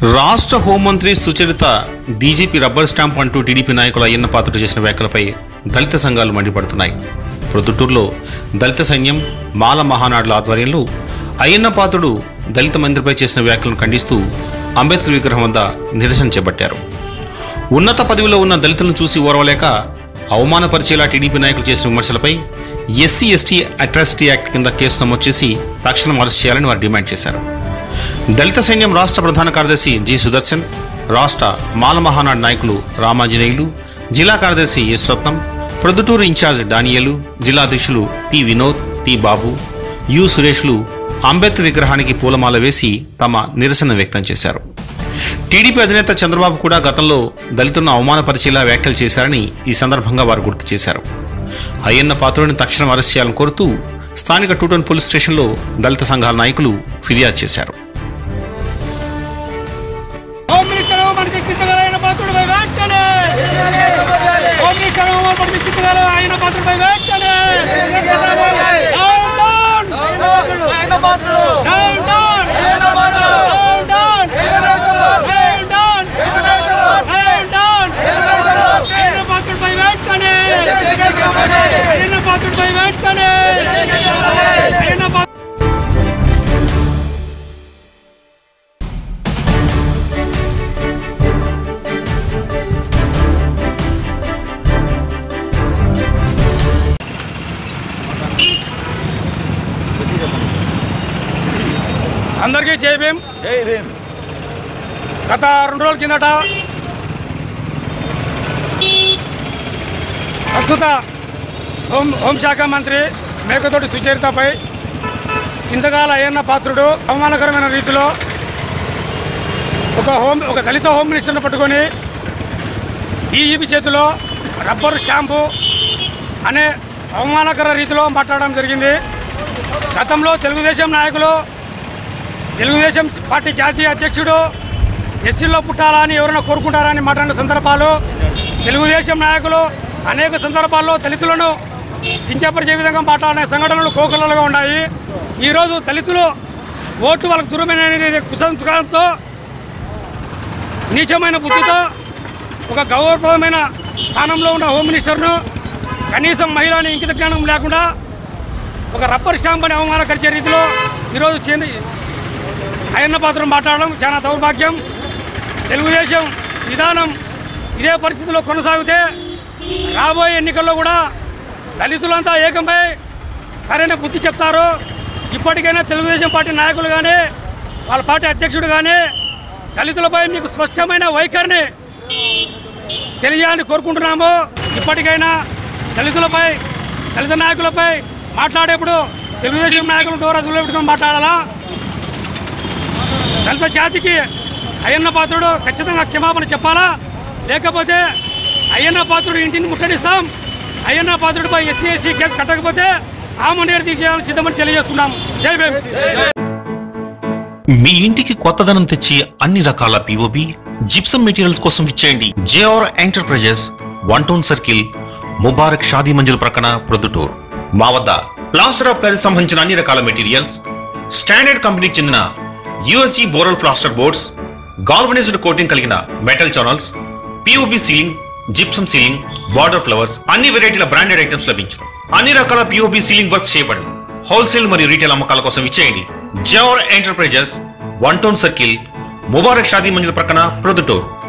రాష్ట్ర హోంమంత్రి Sucharita DGP rubber stamp అంటూ టీడీపీ నాయకులు అయ్యన్న పాత్రుడు చేసిన వ్యాఖ్యలపై దళిత సంఘాలు మండిపడుతున్నాయి ప్రొద్దుటూరులో దళిత సైన్యం మాల మహానాడుల ఆధ్వర్యంలో అయ్యన్న పాత్రుడు దళిత మంత్రిపై చేసిన వ్యాఖ్యలను ఖండిస్తూ అంబేద్కర్ విగ్రహం వద్ద నిరసన చేపట్టారు ఉన్నత పదవిలో ఉన్న దళితులను చూసి ఓర్వలేక అవమానపరిచేలా టీడీపీ నాయకులు చేసిన విమర్శలపై ఎస్సీ ఎస్టీ అట్రాసిటీ యాక్ట్ కింద కేసు నమోదు చేసి తక్షణం అరెస్ట్ చేయాలని వారు డిమాండ్ చేశారు దళిత సైన్యం రాష్ట్ర ప్రధాన కార్యదర్శి జి సుదర్శన్ రాష్ట్ర మాల మహానాడు నాయకులు రామాంజనేయులు జిల్లా కార్యదర్శి S Ratnam Proddatur incharge Daniel జిల్లా అధ్యక్షులు T Vinod T Babu U సురేష్లు అంబేద్కర్ విగ్రహానికి పూలమాల వేసి తమ నిరసన వ్యక్తం చేశారు టీడీపీ అధినేత చంద్రబాబు కూడా గతంలో దళితులను అవమానపరిచేలా వ్యాఖ్యలు చేశారని ఈ సందర్భంగా వారు గుర్తు చేశారు అయ్యన్న పాత్రుడిని తక్షణం అరెస్ట్ చేయాలని కోరుతూ స్థానిక టూటన్ పోలీస్ స్టేషన్లో దళిత సంఘాల నాయకులు ఫిర్యాదు చేశారు హోమ్ మినిస్టర్ మనకి చిత్తగలైన పాత్రుడిపై వెంటనే హోమ్ మినిస్టర్ మనకి చిత్తగల ఆయన పాత్రుడిపై వెంటనే down down down down down down down down down down ఆయన పాత్రుడిపై వెంటనే ఆయన పాత్రుడిపై వెంటనే ఆయన పాత్ర అందరికీ జై భీమ్ జై భీమ్ గత రెండు రోజుల కిందట ప్రస్తుత హోం హోంశాఖ మంత్రి మేకతోటి సుచరితపై చింతకాల అయ్యన్న పాత్రుడు అవమానకరమైన రీతిలో ఒక హోం ఒక దళిత హోమ్ మినిస్టర్ను పట్టుకొని డీజీపీ చేతిలో రబ్బరు స్టాంపు అనే అవమానకర రీతిలో మాట్లాడడం జరిగింది గతంలో తెలుగుదేశం నాయకులు తెలుగుదేశం పార్టీ జాతీయ అధ్యక్షుడు ఎస్సీలో పుట్టాలని ఎవరైనా కోరుకుంటారని మాట్లాడిన సందర్భాలు తెలుగుదేశం నాయకులు అనేక సందర్భాల్లో దళితులను కించపరిచే విధంగా మాట్లాడిన సంఘటనలు కోకలలుగా ఉన్నాయి ఈరోజు దళితులు ఓట్లు వాళ్ళకు దూరమైన కుసంస్కారంతో నీచమైన బుద్ధితో ఒక గౌరవప్రదమైన స్థానంలో ఉన్న హోమ్ మినిస్టర్ను కనీసం మహిళని ఇంకిత జ్ఞానం లేకుండా ఒక రబ్బర్ స్టాంప్ అని అవమానకరిచే రీతిలో ఈరోజు చెంది అయ్యన్న పాత్ర మాట్లాడడం చాలా దౌర్భాగ్యం తెలుగుదేశం విధానం ఇదే పరిస్థితిలో కొనసాగితే రాబోయే ఎన్నికల్లో కూడా దళితులంతా ఏకంపై సరైన బుద్ధి చెప్తారు ఇప్పటికైనా తెలుగుదేశం పార్టీ నాయకులు కానీ వాళ్ళ పార్టీ అధ్యక్షుడు కానీ దళితులపై మీకు స్పష్టమైన వైఖరిని తెలియాలని కోరుకుంటున్నాము ఇప్పటికైనా దళితులపై దళిత నాయకులపై మాట్లాడేప్పుడు తెలుగుదేశం నాయకులు డోరా పెట్టుకొని మాట్లాడాలా దళిత జాతికి అయ్యన్న పాత్రుడు ఖచ్చితంగా క్షమాపణ చెప్పాలా లేకపోతే అయ్యన్న పాత్రుడు ఇంటిని ముట్టడిస్తాం అయ్యన్న పాత్రుడిపై ఎస్సీ ఎస్సీ కేసు కట్టకపోతే ఆమనేరు తీసేయాలని సిద్ధమని తెలియజేస్తున్నాం జై భీమ్ మీ ఇంటికి కొత్తదనం తెచ్చి అన్ని రకాల పిఓబి జిప్సమ్ మెటీరియల్స్ కోసం ఇచ్చేయండి JR enterprises one town circle Mubarak Shadi Manzil ప్రక్కన ప్రొద్దుటూర్ మా వద్ద ప్లాస్టర్ ఆఫ్ ప్యారిస్ సంబంధించిన అన్ని రకాల మెటీరియల్స్ స్టాండర్డ్ కంపెనీకి చెందిన USG Boral plaster boards galvanised coating కలిగిన metal channels POB ceiling gypsum ceiling border flowers అన్ని వెరైటీల బ్రాండెడ్ ఐటమ్స్ లభించును అన్ని రకాల పిఓబి సీలింగ్ వర్క్ చేయబడును హోల్సేల్ మరియు రీటైల్ అమ్మకాల కోసం ఇచ్చేయండి జవర్ enterprises one town circle Mubarak Shadi Manzil ప్రక్కన ప్రొద్దుటూర్